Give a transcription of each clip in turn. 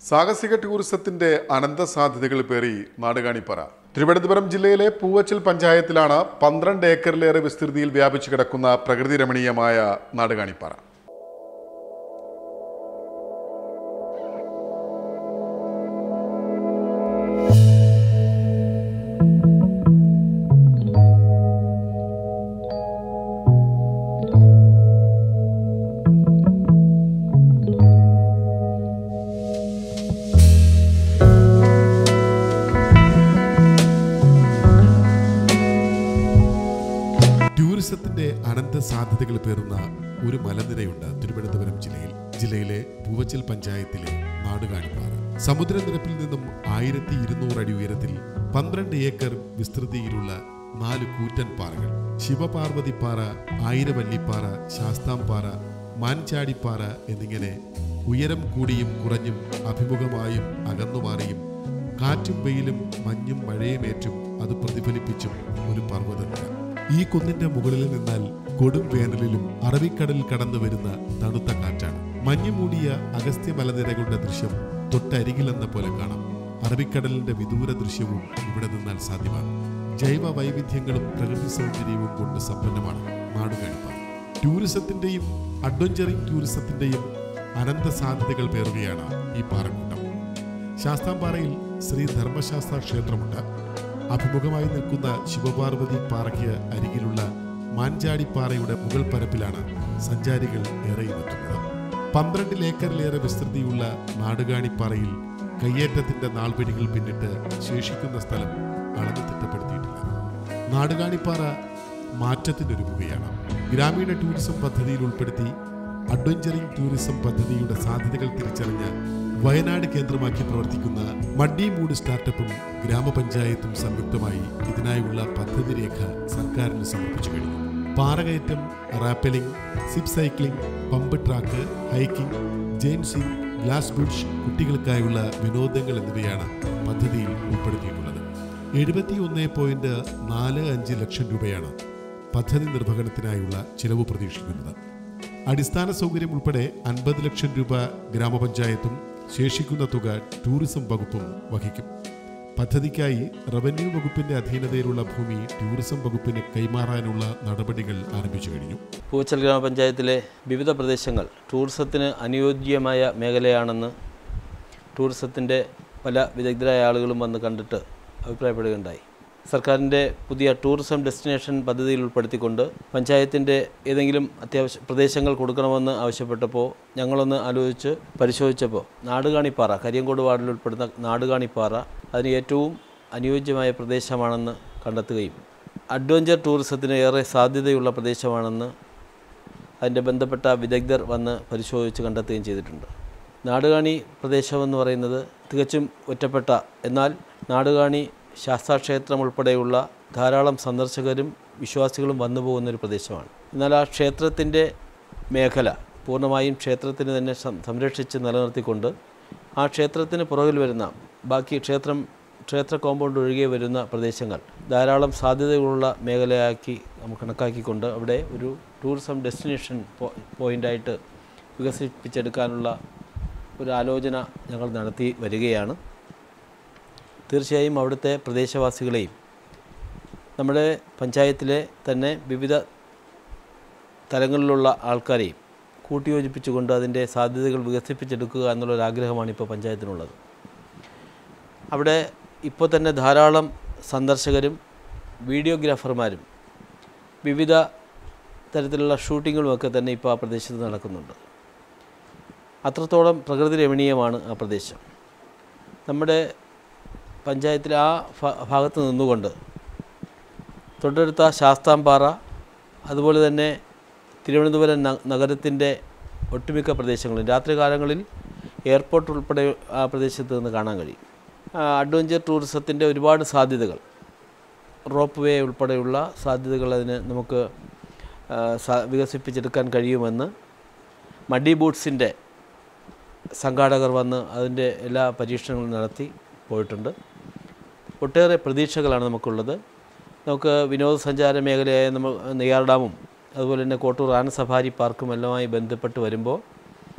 സാഹസിക ടൂറിസത്തിന്റെ അനന്ത സാധ്യതകൾ പേറി നാടുകാണിപ്പറ തിരുവനന്തപുരം ജില്ലയിലെ പൂവച്ചൽ പഞ്ചായത്തിലാണ് പന്ത്രണ്ട് ഏക്കറിലേറെ വിസ്തൃതിയിൽ വ്യാപിച്ചു കിടക്കുന്ന പ്രകൃതി രമണീയമായ നാടുകാണിപ്പാറ ടൂറിസത്തിന്റെ അനന്ത സാധ്യതകൾ പേറുന്ന ഒരു മലനിരയുണ്ട് തിരുവനന്തപുരം ജില്ലയിൽ ജില്ലയിലെ പൂവച്ചൽ പഞ്ചായത്തിലെ നാടുകാണിപ്പാറ സമുദ്രനിരപ്പിൽ നിന്നും ആയിരത്തി ഇരുന്നൂറ് അടി ഉയരത്തിൽ പന്ത്രണ്ട് ഏക്കർ വിസ്തൃതിയിലുള്ള നാല് കൂറ്റൻ പാറകൾ ശിവപാർവതിപ്പാറ ആയിരവല്ലിപ്പാറ ശാസ്താംപാറ മാൻചാടിപ്പാറ എന്നിങ്ങനെ ഉയരം കൂടിയും കുറഞ്ഞും അഭിമുഖമായും അകന്നുമാറിയും കാറ്റും വെയിലും മഞ്ഞും മഴയുമേറ്റും അത് പ്രതിഫലിപ്പിച്ചും ഒരു പർവ്വതനിര ഈ കുന്നിന്റെ മുകളിൽ നിന്നാൽ കൊടും വേനലിലും അറബിക്കടലിൽ കടന്നു വരുന്ന തണുത്ത കാറ്റാണ് മഞ്ഞു മൂടിയ അഗസ്ത്യ മലനിരകളുടെ ദൃശ്യം തൊട്ടരികിലെന്ന പോലെ കാണാം അറബിക്കടലിന്റെ വിദൂര ദൃശ്യവും ഇവിടെ നിന്നാൽ സാധ്യമാണ് ജൈവ വൈവിധ്യങ്ങളും പ്രകൃതി സൗന്ദര്യവും കൊണ്ട് സമ്പന്നമാണ് നാടുകാണിപ്പാറ ടൂറിസത്തിന്റെയും അഡ്വഞ്ചറിംഗ് ടൂറിസത്തിന്റെയും അനന്ത സാധ്യതകൾ പേറുകയാണ് ഈ പാറക്കൂട്ടം ശാസ്താംപാറയിൽ ശ്രീ ധർമ്മശാസ്ത്ര ക്ഷേത്രമുണ്ട് അഭിമുഖമായി നിൽക്കുന്ന ശിവപാർവതി പാറയ്ക്ക് അരികിലുള്ള മാൻചാടിപ്പാറയുടെ മുകൾ പരപ്പിലാണ് സഞ്ചാരികൾ ഏറെയും എത്തുന്നത് പന്ത്രണ്ടിൽ ഏക്കറിലേറെ വിസ്തൃതിയുള്ള നാടുകാണിപ്പാറയിൽ കയ്യേറ്റത്തിന്റെ നാൾവഴികൾ പിന്നിട്ട് ശേഷിക്കുന്ന സ്ഥലം അളന്നു തിട്ടപ്പെടുത്തിയിട്ടില്ല നാടുകാണിപ്പാറ മാറ്റത്തിനൊരുങ്ങുകയാണ് ഗ്രാമീണ ടൂറിസം പദ്ധതിയിൽ ഉൾപ്പെടുത്തി അഡ്വഞ്ചറിംഗ് ടൂറിസം പദ്ധതിയുടെ സാധ്യതകൾ തിരിച്ചറിഞ്ഞ് വയനാട് കേന്ദ്രമാക്കി പ്രവർത്തിക്കുന്ന മഡ്ഡി മൂഡ് സ്റ്റാർട്ടപ്പും ഗ്രാമപഞ്ചായത്തും സംയുക്തമായി ഇതിനായുള്ള പദ്ധതി രേഖ സർക്കാരിന് സമർപ്പിച്ചു കഴിഞ്ഞു പാറകയറ്റം rappelling zip cycling pump track hiking ജെയിൻസിംഗ് ഗ്ലാസ് ബ്രിഡ്ജ് കുട്ടികൾക്കായുള്ള വിനോദങ്ങൾ എന്നിവയാണ് പദ്ധതിയിൽ ഉൾപ്പെടുത്തിയിട്ടുള്ളത് എഴുപത്തി ഒന്ന് പോയിന്റ് നാല് അഞ്ച് ലക്ഷം രൂപയാണ് പദ്ധതി നിർവഹണത്തിനായുള്ള ചിലവ് പ്രതീക്ഷിക്കുന്നത് അടിസ്ഥാന സൗകര്യം ഉൾപ്പെടെ അൻപത് ലക്ഷം രൂപ ഗ്രാമപഞ്ചായത്തും ശേഷിക്കുന്ന തുക ടൂറിസം വകുപ്പും വഹിക്കും പദ്ധതിക്കായി റവന്യൂ വകുപ്പിന്റെ അധീനതയിലുള്ള ഭൂമി ടൂറിസം വകുപ്പിന് കൈമാറാനുള്ള നടപടികൾ ആരംഭിച്ചു കഴിഞ്ഞു പൂച്ചൽ ഗ്രാമപഞ്ചായത്തിലെ വിവിധ പ്രദേശങ്ങൾ ടൂറിസത്തിന് അനുയോജ്യമായ മേഖലയാണെന്ന് ടൂറിസത്തിൻ്റെ പല വിദഗ്ധരായ ആളുകളും വന്ന് കണ്ടിട്ട് അഭിപ്രായപ്പെടുകയുണ്ടായി സർക്കാരിൻ്റെ പുതിയ ടൂറിസം ഡെസ്റ്റിനേഷൻ പദ്ധതിയിൽ ഉൾപ്പെടുത്തിക്കൊണ്ട് പഞ്ചായത്തിൻ്റെ ഏതെങ്കിലും അത്യാവശ്യ പ്രദേശങ്ങൾ കൊടുക്കണമെന്ന് ആവശ്യപ്പെട്ടപ്പോൾ ഞങ്ങളൊന്ന് ആലോചിച്ച് പരിശോധിച്ചപ്പോൾ നാടുകാണിപ്പാറ കരിയങ്കോട് വാർഡിൽ ഉൾപ്പെടുന്ന നാടുകാണിപ്പാറ അതിന് ഏറ്റവും അനുയോജ്യമായ പ്രദേശമാണെന്ന് കണ്ടെത്തുകയും അഡ്വഞ്ചർ ടൂറിസത്തിന് ഏറെ സാധ്യതയുള്ള പ്രദേശമാണെന്ന് അതിൻ്റെ ബന്ധപ്പെട്ട വിദഗ്ധർ വന്ന് പരിശോധിച്ച് കണ്ടെത്തുകയും ചെയ്തിട്ടുണ്ട് നാടുകാണി പ്രദേശമെന്ന് പറയുന്നത് തികച്ചും ഒറ്റപ്പെട്ട എന്നാൽ നാടുകാണി ശാസ്താക്ഷേത്രം ഉൾപ്പെടെയുള്ള ധാരാളം സന്ദർശകരും വിശ്വാസികളും വന്നു പോകുന്നൊരു പ്രദേശമാണ് എന്നാൽ ആ ക്ഷേത്രത്തിൻ്റെ മേഖല പൂർണ്ണമായും ക്ഷേത്രത്തിന് തന്നെ സം- സംരക്ഷിച്ച് നിലനിർത്തിക്കൊണ്ട് ആ ക്ഷേത്രത്തിന് പുറകിൽ വരുന്ന ബാക്കി ക്ഷേത്രം ക്ഷേത്ര കോമ്പൗണ്ട് ഒഴികെ വരുന്ന പ്രദേശങ്ങൾ ധാരാളം സാധ്യതകളുള്ള മേഖലയാക്കി നമുക്ക് കണക്കാക്കിക്കൊണ്ട് അവിടെ ഒരു ടൂറിസം ഡെസ്റ്റിനേഷൻ പോ- പോയിൻ്റായിട്ട് വികസിപ്പിച്ചെടുക്കാനുള്ള ഒരു ആലോചന ഞങ്ങൾ നടത്തി വരികയാണ് തീർച്ചയായും അവിടുത്തെ പ്രദേശവാസികളെയും നമ്മുടെ പഞ്ചായത്തിലെ തന്നെ വിവിധ തലങ്ങളിലുള്ള ആൾക്കാരെയും കൂട്ടിയോജിപ്പിച്ചുകൊണ്ട് അതിൻ്റെ സാധ്യതകൾ വികസിപ്പിച്ചെടുക്കുക എന്നുള്ളൊരാഗ്രഹമാണ് ഇപ്പോൾ പഞ്ചായത്തിനുള്ളത് അവിടെ ഇപ്പോൾ തന്നെ ധാരാളം സന്ദർശകരും വീഡിയോഗ്രാഫർമാരും വിവിധ തരത്തിലുള്ള ഷൂട്ടിങ്ങുകളുമൊക്കെ തന്നെ ഇപ്പോൾ ആ പ്രദേശത്ത് നടക്കുന്നുണ്ട് അത്രത്തോളം പ്രകൃതി രമണീയമാണ് ആ പ്രദേശം നമ്മുടെ പഞ്ചായത്തിലെ ആ ഭ- ഭാഗത്ത് നിന്നുകൊണ്ട് തൊട്ടടുത്ത ശാസ്താംപാറ അതുപോലെ തന്നെ തിരുവനന്തപുരം ന- നഗരത്തിൻ്റെ ഒട്ടുമിക്ക പ്രദേശങ്ങളും രാത്രികാലങ്ങളിൽ എയർപോർട്ട് ഉൾപ്പെടെ ആ പ്രദേശത്ത് നിന്ന് കാണാൻ കഴിയും ആ, അഡ്വഞ്ചർ ടൂറിസത്തിൻ്റെ ഒരുപാട് സാധ്യതകൾ റോപ്പ് വേ ഉൾപ്പെടെയുള്ള സാധ്യതകൾ അതിന് നമുക്ക് ആ, സ- വികസിപ്പിച്ചെടുക്കാൻ കഴിയുമെന്ന് മഡി ബൂട്ട്സിൻ്റെ സംഘാടകർ വന്ന് അതിൻ്റെ എല്ലാ പരീക്ഷണങ്ങളും നടത്തി പോയിട്ടുണ്ട് ഒട്ടേറെ പ്രതീക്ഷകളാണ് നമുക്കുള്ളത് നമുക്ക് വിനോദസഞ്ചാര മേഖലയായ നമ്മൾ നെയ്യാർ ഡാമും അതുപോലെ തന്നെ കോട്ടൂർ ആന സഫാരി പാർക്കും എല്ലാമായി ബന്ധപ്പെട്ട് വരുമ്പോൾ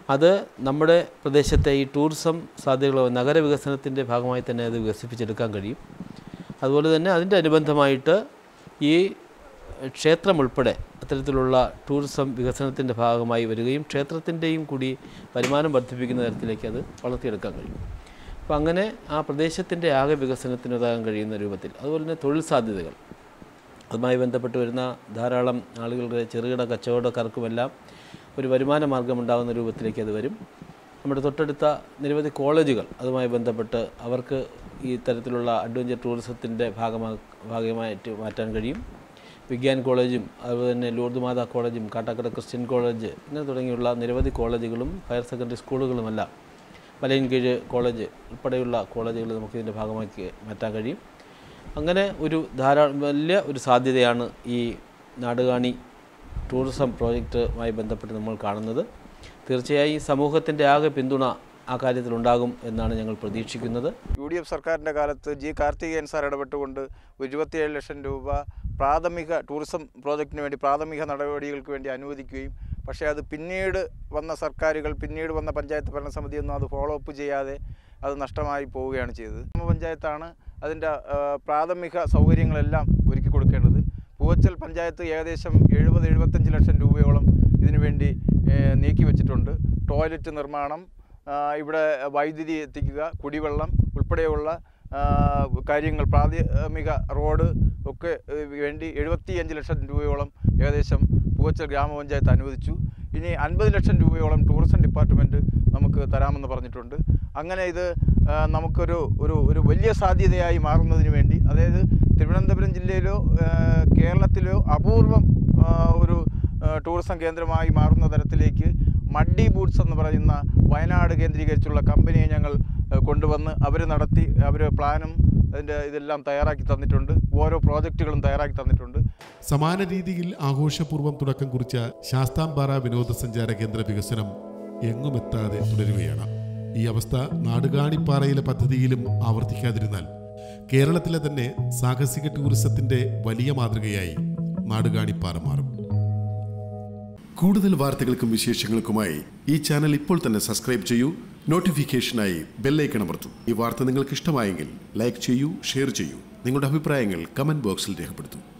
അത് നമ്മുടെ പ്രദേശത്തെ ഈ ടൂറിസം സാധ്യതകളോ നഗരവികസനത്തിൻ്റെ ഭാഗമായി തന്നെ അത് വികസിപ്പിച്ചെടുക്കാൻ കഴിയും അതുപോലെ തന്നെ അതിൻ്റെ അനുബന്ധമായിട്ട് ഈ ക്ഷേത്രം ഉൾപ്പെടെ അത്തരത്തിലുള്ള ടൂറിസം വികസനത്തിൻ്റെ ഭാഗമായി വരികയും ക്ഷേത്രത്തിൻ്റെയും കൂടി വരുമാനം വർദ്ധിപ്പിക്കുന്ന തരത്തിലേക്ക് അത് വളർത്തിയെടുക്കാൻ കഴിയും അപ്പോൾ അങ്ങനെ ആ പ്രദേശത്തിൻ്റെ ആകെ വികസനത്തിനുതാകാൻ കഴിയുന്ന രൂപത്തിൽ അതുപോലെ തന്നെ തൊഴിൽ സാധ്യതകൾ അതുമായി ബന്ധപ്പെട്ട് വരുന്ന ധാരാളം ആളുകളുടെ ചെറുകിട കച്ചവടക്കാർക്കുമെല്ലാം ഒരു വരുമാന മാർഗമുണ്ടാകുന്ന രൂപത്തിലേക്ക് അത് വരും നമ്മുടെ തൊട്ടടുത്ത നിരവധി കോളേജുകൾ അതുമായി ബന്ധപ്പെട്ട് അവർക്ക് ഈ തരത്തിലുള്ള അഡ്വഞ്ചർ ടൂറിസത്തിൻ്റെ ഭാഗമാ ഭാഗമായിട്ട് മാറ്റാൻ കഴിയും വിഗ്യാൻ കോളേജും അതുപോലെ തന്നെ ലൂർദ് മാതാ കോളേജും കാട്ടാക്കട ക്രിസ്ത്യൻ കോളേജ് ഇങ്ങനെ തുടങ്ങിയുള്ള നിരവധി കോളേജുകളും ഹയർ സെക്കൻഡറി സ്കൂളുകളുമെല്ലാം മലയൻകീഴ് കോളേജ് ഉൾപ്പെടെയുള്ള കോളേജുകൾ നമുക്ക് ഇതിൻ്റെ ഭാഗമാക്കി മാറ്റാൻ കഴിയും അങ്ങനെ ഒരു ധാരാളം വലിയ ഒരു സാധ്യതയാണ് ഈ നാടുകാണി ടൂറിസം പ്രോജക്റ്റുമായി ബന്ധപ്പെട്ട് നമ്മൾ കാണുന്നത് തീർച്ചയായും സമൂഹത്തിൻ്റെ ആകെ പിന്തുണ ആ കാര്യത്തിലുണ്ടാകും എന്നാണ് ഞങ്ങൾ പ്രതീക്ഷിക്കുന്നത് യു ഡി എഫ് സർക്കാരിൻ്റെ കാലത്ത് ജി കാർത്തികേയൻ സാർ ഇടപെട്ടുകൊണ്ട് ഒരു ഇരുപത്തിയേഴ് ലക്ഷം രൂപ പ്രാഥമിക ടൂറിസം പ്രോജക്റ്റിന് വേണ്ടി പ്രാഥമിക നടപടികൾക്ക് വേണ്ടി അനുവദിക്കുകയും പക്ഷേ അത് പിന്നീട് വന്ന സർക്കാരുകൾ പിന്നീട് വന്ന പഞ്ചായത്ത് ഭരണസമിതിയൊന്നും അത് ഫോളോ അപ്പ് ചെയ്യാതെ അത് നഷ്ടമായി പോവുകയാണ് ചെയ്തത് ഗ്രാമപഞ്ചായത്താണ് അതിൻ്റെ ആ, പ്രാഥമിക സൗകര്യങ്ങളെല്ലാം ഒരുക്കി കൊടുക്കേണ്ടത് പൂവച്ചൽ പഞ്ചായത്ത് ഏകദേശം എഴുപത് എഴുപത്തഞ്ച് ലക്ഷം രൂപയോളം ഇതിനു വേണ്ടി ഏ, നീക്കി വെച്ചിട്ടുണ്ട് ടോയ്ലറ്റ് നിർമ്മാണം ആ, ഇവിടെ വൈദ്യുതി എത്തിക്കുക കുടിവെള്ളം ഉൾപ്പെടെയുള്ള ആ, കാര്യങ്ങൾ പ്രാഥമിക റോഡ് ഒക്കെ ഏ, വേണ്ടി എഴുപത്തിയഞ്ച് ലക്ഷം രൂപയോളം ഏകദേശം പൂവച്ചൽ ഗ്രാമപഞ്ചായത്ത് അനുവദിച്ചു ഇനി അൻപത് ലക്ഷം രൂപയോളം ടൂറിസം ഡിപ്പാർട്ട്മെൻറ്റ് നമുക്ക് തരാമെന്ന് പറഞ്ഞിട്ടുണ്ട് അങ്ങനെ ഇത് ആ, നമുക്കൊരു ഒരു ഒരു വലിയ സാധ്യതയായി മാറുന്നതിന് വേണ്ടി അതായത് തിരുവനന്തപുരം ജില്ലയിലോ ആ, കേരളത്തിലോ അപൂർവം ആ, ഒരു ആ, ടൂറിസം കേന്ദ്രമായി മാറുന്ന തരത്തിലേക്ക് മഡ്ഡി ബൂട്ട്സ് എന്ന് പറയുന്ന വയനാട് കേന്ദ്രീകരിച്ചുള്ള കമ്പനിയെ ഞങ്ങൾ ആ, കൊണ്ടുവന്ന് അവർ നടത്തി അവർ പ്ലാനും അതിൻ്റെ ഇതെല്ലാം തയ്യാറാക്കി തന്നിട്ടുണ്ട് ഓരോ പ്രോജക്റ്റുകളും തയ്യാറാക്കി തന്നിട്ടുണ്ട് സമാന രീതിയിൽ ആഘോഷപൂർവ്വം തുടക്കം കുറിച്ച ശാസ്താംപാറ വിനോദസഞ്ചാര കേന്ദ്ര വികസനം എങ്ങുമെത്താതെ തുടരുകയാണ് ഈ അവസ്ഥ നാടുകാണിപ്പാറയിലെ പദ്ധതിയിലും ആവർത്തിക്കാതിരുന്നാൽ കേരളത്തിലെ തന്നെ സാഹസിക ടൂറിസത്തിന്റെ വലിയ മാതൃകയായി നാടുകാണിപ്പാറ മാറും കൂടുതൽ വാർത്തകൾക്കും വിശേഷങ്ങൾക്കുമായി ഈ ചാനൽ ഇപ്പോൾ തന്നെ സബ്സ്ക്രൈബ് ചെയ്യൂ നോട്ടിഫിക്കേഷനായി ബെല്ലൈക്കൺ അമർത്തൂ ഈ വാർത്ത നിങ്ങൾക്ക് ഇഷ്ടമായെങ്കിൽ ലൈക്ക് ചെയ്യൂ ഷെയർ ചെയ്യൂ നിങ്ങളുടെ അഭിപ്രായങ്ങൾ കമന്റ് ബോക്സിൽ രേഖപ്പെടുത്തൂ